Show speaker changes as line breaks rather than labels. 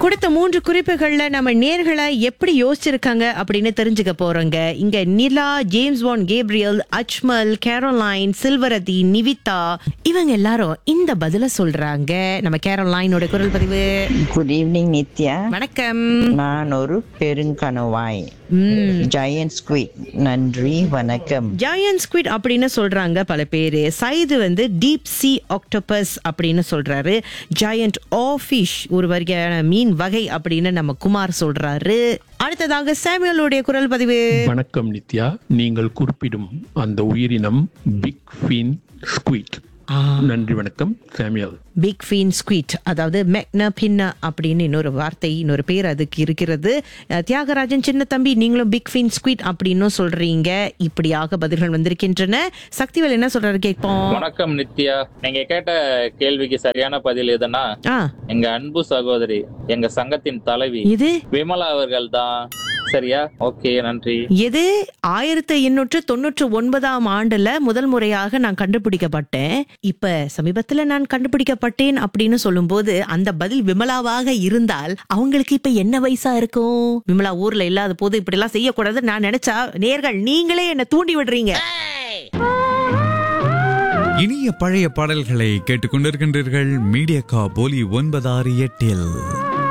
கொடுத்த மூன்று குறிப்புகள்ல நம்ம நேர்களை எப்படி யோசிச்சிருக்காங்க அப்படின்னு தெரிஞ்சுக்க போறோங்க இங்க Nila James van Gabriel Ajmal Caroline சில்வரதி நிவிதா இவங்க எல்லாரும் இந்த பதில சொல்றாங்க நம்ம கேரோலைனோட குரல் பதிவு
குட் ஈவினிங் நித்யா
வணக்கம்
நான் ஒரு பெருங்கனவாய் ஜெயண்ட் ஸ்குவிட் நன்றி வணக்கம்
ஜாயன் ஸ்குவிட் அப்படின்னு சொல்றாங்க பல பேரு சைது வந்து டீப் சி ஆக்டோபஸ் அப்படின்னு சொல்றாரு ஜாயண்ட் ஆஃபிஷ் ஒரு வகையான மீன் வகை அப்படின்னு நம்ம குமார் சொல்றாரு அடுத்ததாக சாமுவேலுடைய குரல் பதிவு
வணக்கம் நித்யா நீங்கள் குறிப்பிடும் அந்த உயிரினம் பிக் ஃபின் ஸ்குயிட் நன்றி வணக்கம் சாமியல்
பிக் ஃபீன் ஸ்குவிட் அதாவது மெக்னா பின்னா அப்படின்னு இன்னொரு வார்த்தை இன்னொரு பேர் அதுக்கு இருக்கிறது அஹ், தியாகராஜன் சின்ன தம்பி நீங்களும் பிக் ஃபீன் ஸ்குவிட் அப்படின்னும் சொல்றீங்க இப்படியாக பதில்கள் வந்திருக்கின்றன சக்திவேல் என்ன சொல்றாரு கேட்போம்
வணக்கம் நித்யா நீங்க கேட்ட கேள்விக்கு சரியான பதில் எதுனா
ஆ
எங்க அன்பு சகோதரி எங்க சங்கத்தின் தலைவி
இது
விமலா அவர்கள் தான் சரியா ஓகே நன்றி
எது ஆயிரத்தி எண்ணூற்று தொண்ணூற்று ஒன்பதாம் ஆண்டுல முதல் முறையாக நான் கண்டுபிடிக்கப்பட்டேன் இப்ப சமீபத்துல நான் கண்டுபிடிக்கப்பட்டேன் அப்படின்னு சொல்லும்போது அந்த பதில் விமலாவாக இருந்தால் அவங்களுக்கு இப்ப என்ன வயசா இருக்கும் விமலா ஊர்ல இல்லாத போது இப்படி எல்லாம் செய்யக்கூடாது நான் நினைச்சா நேர்கள் நீங்களே என்ன தூண்டி விடுறீங்க
இனிய பழைய பாடல்களை கேட்டுக்கொண்டிருக்கின்றீர்கள் மீடியா கா போலி ஒன்பதாறு எட்டில்